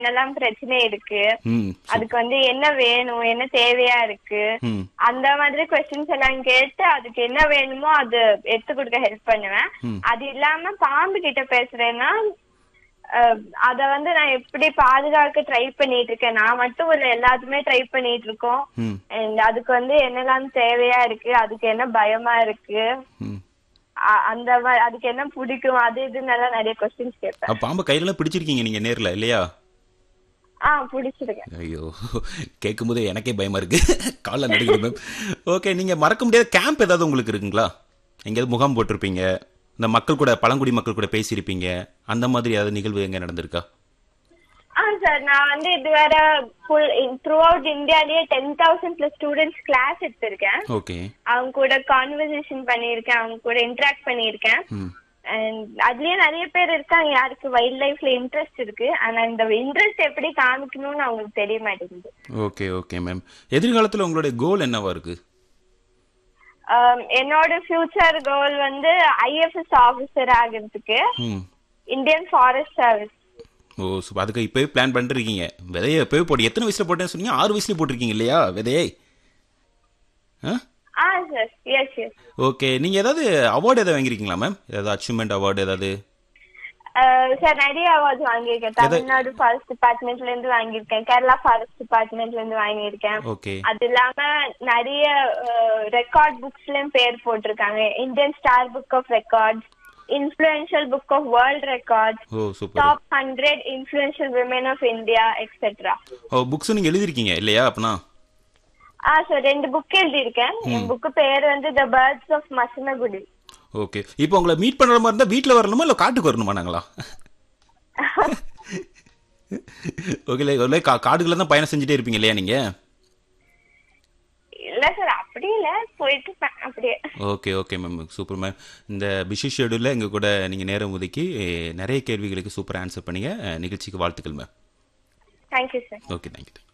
என்னெல்லாம் பிரச்சனை இருக்கு ம் அதுக்கு வந்து என்ன வேணும் என்ன தேவையா இருக்கு ம் அந்த மாதிரி கொஸ்டின்ஸ் எல்லாம் கேட்டு அதுக்கு என்ன வேணுமோ அது எடுத்து கொடுக்க ஹெல்ப் பண்ணுவேன் ம். அது இல்லாம பாம்பு கிட்ட பேசுறேன்னா அஹ், அத வந்து நான் எப்படி பாதுகாக்க ட்ரை பண்ணிட்டு இருக்கேன் நான் மட்டும் இல்ல எல்லாத்துமே ட்ரை பண்ணிட்டு இருக்கோம் ம் And அதுக்கு வந்து என்னெல்லாம் தேவையா இருக்கு அதுக்கு என்ன பயமா இருக்கு ம் அ- அந்த மா- அதுக்கு என்ன பிடிக்கும் அது இதுன்னு எல்லாம் நிறைய கொஸ்டின்ஸ் கேட்பேன் அப்ப பாம்பு கையிலலாம் பிடிச்சிருக்கீங்க நீங்க நேர்ல இல்லையா ஆ பிடிச்சிருக்கேன் ஐயோ கேட்கும்போது எனக்கே பயமா இருக்கு காலைல நடுக்குது மேம் ஓகே நீங்க மறக்க முடியாத கேம்ப் ஏதாவது உங்களுக்கு இருக்குங்களா எங்கேயாவது முகாம் போட்டிருப்பீங்க இந்த மக்கள் கூட பழங்குடி மக்கள் கூட பேசியிருப்பீங்க அந்த மாதிரி ஏதாவது நிகழ்வு எங்க நடந்திருக்கா ஆ சார் நான் வந்து இதுவரை ஃபுல் த்ரூ அவுட் இந்தியாலயே ten thousand plus students class எடுத்திருக்கேன் ஓகே அவங்க கூட கான்வர்சேஷன் பண்ணியிருக்கேன் அவங்க கூட இன்டராக்ட் பண்ணியிருக்கேன் ம் அண்ட் அதுலயே நிறைய பேர் இருக்காங்க யாருக்கு வைல்ட் லைஃப்ல இன்ட்ரெஸ்ட் இருக்கு ஆனா இந்த இன்ட்ரெஸ்ட் எப்படி காமிக்கணும்னு அவங்களுக்கு தெரிய மாட்டேங்குது ஓகே ஓகே மேம் எதிர்காலத்துல உங்களுடைய கோல் என்னவா இருக்கு Um, என்னோட ஃபியூச்சர் கோல் வந்து ஐஎஃப்எஸ் ஆபீசர் ஆகிறதுக்கு ம் Indian forest service oh super அதுக்கு இப்போவே பிளான் பண்ணிருக்கீங்க விதைய எப்போவே போட்டு எத்தனை வயசுல போட்டேன்னு சொன்னீங்க ஆறு வயசுல போட்டிருக்கீங்க இல்லையா விதையை ஆ ஆ சார் எஸ் எஸ் ஓகே நீங்க ஏதாவது அவார்டு ஏதாவது வாங்கியிருக்கீங்களா மேம் ஏதாவது அச்சீவ்மெண்ட் அவார்டு ஏதாவது சார் நிறைய அவார்ட்ஸ் வாங்கியிருக்கேன் தமிழ்நாடு ஃபாரஸ்ட் டிபார்ட்மெண்ட்ல இருந்து வாங்கியிருக்கேன் கேரளா ஃபாரஸ்ட் டிபார்ட்மெண்ட்ல இருந்து வாங்கியிருக்கேன் ஓகே அது இல்லாம நிறைய ரெக்கார்ட் புக்ஸ்லயும் பேர் போட்டிருக்காங்க Indian star book of records influential book of world records oh super top hundred influential women of India etcetera oh books நீங்க எழுதிருக்கீங்க இல்லையா அப்பனா ஆ சார் ரெண்டு புக் எழுதியிருக்கேன் என் புக்கு பேர் வந்து the birds of Masinagudi okay இப்போ உங்களை மீட் பண்ற மாதிரி இருந்தா வீட்ல வரணுமா இல்ல காட்டுக்கு வரணுமா நாங்களா ஓகே இல்லை கா காடுகளில் தான் பயணம் செஞ்சுட்டே இருப்பீங்க இல்லையா நீங்க இல்ல சார் அப்படி இல்ல போயிட்டு இருப்பேன் அப்படியே okay okay ma'am super ma'am இந்த பிஸி ஷெடியூலில் எங்கள் கூட நீங்கள் நேரம் ஒதுக்கி நிறைய கேள்விகளுக்கு சூப்பர் ஆன்சர் பண்ணீங்க நிகழ்ச்சிக்கு வாழ்த்துக்கள் ma'am thank you sir okay thank you